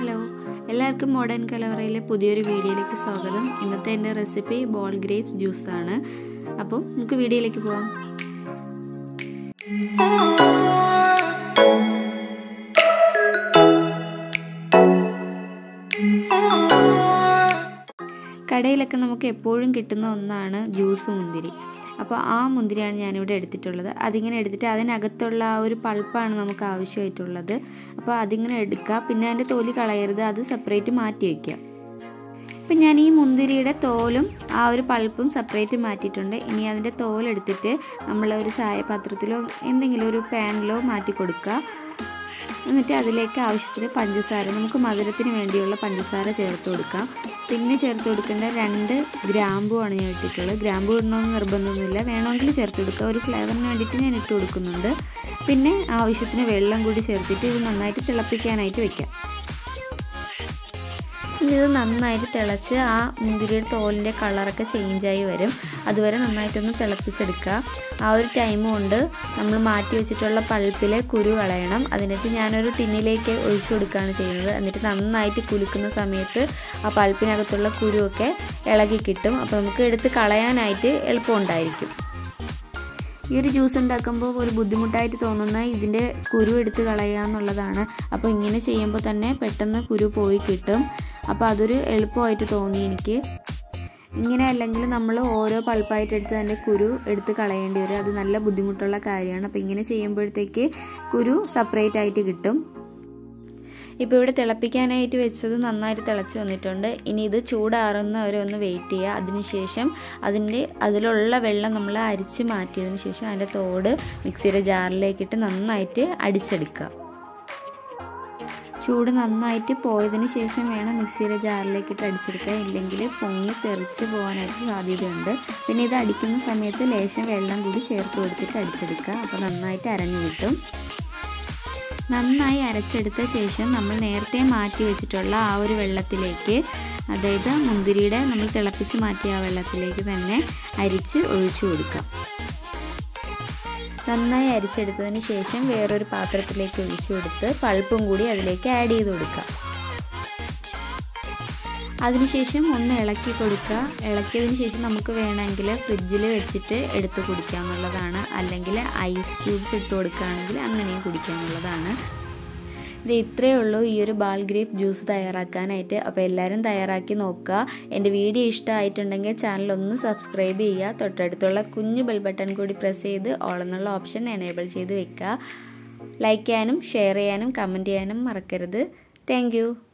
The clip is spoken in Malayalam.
ഹലോ എല്ലാവർക്കും മോഡേൺ കലവറയിലെ പുതിയൊരു വീഡിയോയിലേക്ക് സ്വാഗതം ഇന്നത്തെ എൻ്റെ റെസിപ്പി ബോൾ ഗ്രേപ്സ് ജ്യൂസ് ആണ് അപ്പോൾ നമുക്ക് വീഡിയോയിലേക്ക് പോവാം കടയിലൊക്കെ നമുക്ക് എപ്പോഴും കിട്ടുന്ന ഒന്നാണ് ജ്യൂസ് മുന്തിരി അപ്പോൾ ആ മുന്തിരിയാണ് ഞാനിവിടെ എടുത്തിട്ടുള്ളത് അതിങ്ങനെ എടുത്തിട്ട് അതിനകത്തുള്ള ആ ഒരു പൾപ്പാണ് നമുക്ക് ആവശ്യമായിട്ടുള്ളത് അപ്പോൾ അതിങ്ങനെ എടുക്കുക പിന്നെ അതിൻ്റെ തൊലി കളയരുത് അത് സെപ്പറേറ്റ് മാറ്റി വയ്ക്കുക ഇപ്പം ഞാൻ ഈ മുന്തിരിയുടെ തോലും ആ ഒരു പൾപ്പും സെപ്പറേറ്റ് മാറ്റിയിട്ടുണ്ട് ഇനി അതിൻ്റെ തോലെടുത്തിട്ട് നമ്മൾ ഒരു ചായപാത്രത്തിലോ എന്തെങ്കിലും ഒരു പാനിലോ മാറ്റി കൊടുക്കുക എന്നിട്ട് അതിലേക്ക് ആവശ്യത്തിന് പഞ്ചസാര നമുക്ക് മധുരത്തിന് വേണ്ടിയുള്ള പഞ്ചസാര ചേർത്ത് കൊടുക്കാം പിന്നെ ചേർത്ത് കൊടുക്കേണ്ട രണ്ട് ഗ്രാമ്പുമാണ് ഞാൻ ഇട്ടിട്ടുള്ളത് ഗ്രാമ്പു ഇടണമെന്ന് നിർബന്ധമൊന്നുമില്ല വേണമെങ്കിൽ ചേർത്ത് കൊടുക്കുക ഒരു ഫ്ലേവറിന് വേണ്ടിയിട്ട് ഞാൻ ഇട്ട് കൊടുക്കുന്നുണ്ട് പിന്നെ ആവശ്യത്തിന് വെള്ളം കൂടി ചേർത്തിട്ട് ഇത് നന്നായിട്ട് തിളപ്പിക്കാനായിട്ട് വെക്കാം ഇത് നന്നായിട്ട് തിളച്ച് ആ മുന്തിരിയുടെ തോലിൻ്റെ കളറൊക്കെ ചേഞ്ചായി വരും അതുവരെ നന്നായിട്ടൊന്ന് തിളപ്പിച്ചെടുക്കുക ആ ഒരു ടൈം കൊണ്ട് നമ്മൾ മാറ്റി വെച്ചിട്ടുള്ള പൾപ്പിലെ കുരു കളയണം എന്നിട്ട് ഞാനൊരു ടിന്നിലേക്ക് ഒഴിച്ചു കൊടുക്കുകയാണ് ചെയ്യുന്നത് എന്നിട്ട് നന്നായിട്ട് കുലുക്കുന്ന സമയത്ത് ആ പൾപ്പിനകത്തുള്ള കുരുവൊക്കെ ഇളകി കിട്ടും അപ്പോൾ നമുക്ക് എടുത്ത് കളയാനായിട്ട് എളുപ്പമുണ്ടായിരിക്കും ഈ ഒരു ജ്യൂസ് ഉണ്ടാക്കുമ്പോൾ ഒരു ബുദ്ധിമുട്ടായിട്ട് തോന്നുന്ന ഇതിൻ്റെ കുരു എടുത്ത് കളയുക എന്നുള്ളതാണ് അപ്പോൾ ഇങ്ങനെ ചെയ്യുമ്പോൾ തന്നെ പെട്ടെന്ന് കുരു പോയി കിട്ടും അപ്പോൾ അതൊരു എളുപ്പമായിട്ട് തോന്നി എനിക്ക് ഇങ്ങനെ അല്ലെങ്കിൽ നമ്മൾ ഓരോ പൾപ്പായിട്ട് എടുത്ത് അതിൻ്റെ കുരു എടുത്ത് കളയേണ്ടി വരും അത് നല്ല ബുദ്ധിമുട്ടുള്ള കാര്യമാണ് അപ്പോൾ ഇങ്ങനെ ചെയ്യുമ്പോഴത്തേക്ക് കുരു സെപ്പറേറ്റ് ആയിട്ട് കിട്ടും ഇപ്പോൾ ഇവിടെ തിളപ്പിക്കാനായിട്ട് വെച്ചത് നന്നായിട്ട് തിളച്ച് വന്നിട്ടുണ്ട് ഇനി ഇത് ചൂടാറുന്നവരെ ഒന്ന് വെയിറ്റ് ചെയ്യുക അതിനുശേഷം അതിൻ്റെ അതിലുള്ള വെള്ളം നമ്മൾ അരിച്ച് മാറ്റിയതിന് ശേഷം അതിൻ്റെ തോട് മിക്സിയുടെ ജാറിലേക്കിട്ട് നന്നായിട്ട് അടിച്ചെടുക്കുക ചൂട് നന്നായിട്ട് പോയതിന് ശേഷം വേണം മിക്സിയുടെ ജാറിലേക്കിട്ട് അടിച്ചെടുക്കുക ഇല്ലെങ്കിൽ പൊങ്ങി തെറിച്ച് പോകാനായിട്ട് സാധ്യതയുണ്ട് പിന്നെ ഇത് അടിക്കുന്ന സമയത്ത് ലേശം വെള്ളം കൂടി ചേർത്ത് കൊടുത്തിട്ട് അടിച്ചെടുക്കുക അപ്പോൾ നന്നായിട്ട് അരഞ്ഞു കിട്ടും നന്നായി അരച്ചെടുത്ത ശേഷം നമ്മൾ നേരത്തെ മാറ്റി വെച്ചിട്ടുള്ള ആ ഒരു വെള്ളത്തിലേക്ക് അതായത് മുന്തിരിയുടെ നമ്മൾ തിളപ്പിച്ച് മാറ്റിയ ആ വെള്ളത്തിലേക്ക് തന്നെ അരിച്ച് ഒഴിച്ചു കൊടുക്കാം നന്നായി അരിച്ചെടുത്തതിന് ശേഷം വേറൊരു പാത്രത്തിലേക്ക് ഒഴിച്ചു കൊടുത്ത് പൾപ്പും കൂടി അതിലേക്ക് ആഡ് ചെയ്ത് കൊടുക്കാം അതിനുശേഷം ഒന്ന് ഇളക്കി കൊടുക്കുക ഇളക്കിയതിന് ശേഷം നമുക്ക് വേണമെങ്കിൽ ഫ്രിഡ്ജിൽ വെച്ചിട്ട് എടുത്ത് കുടിക്കാമെന്നുള്ളതാണ് അല്ലെങ്കിൽ ഐസ് ക്യൂബ്സ് ഇട്ട് കൊടുക്കുകയാണെങ്കിൽ അങ്ങനെയും കുടിക്കാമെന്നുള്ളതാണ് ഇത് ഇത്രയേ ഉള്ളൂ ഈ ഒരു ബാൾ ഗ്രേപ്പ് ജ്യൂസ് തയ്യാറാക്കാനായിട്ട് അപ്പോൾ എല്ലാവരും തയ്യാറാക്കി നോക്കുക എൻ്റെ വീഡിയോ ഇഷ്ടമായിട്ടുണ്ടെങ്കിൽ ചാനൽ ഒന്ന് സബ്സ്ക്രൈബ് ചെയ്യുക തൊട്ടടുത്തുള്ള കുഞ്ഞു ബെൽ ബട്ടൺ കൂടി പ്രസ് ചെയ്ത് ഓൾ എന്നുള്ള ഓപ്ഷൻ എനേബിൾ ചെയ്ത് വെക്കുക ലൈക്ക് ചെയ്യാനും ഷെയർ ചെയ്യാനും കമൻറ്റ് ചെയ്യാനും മറക്കരുത് താങ്ക്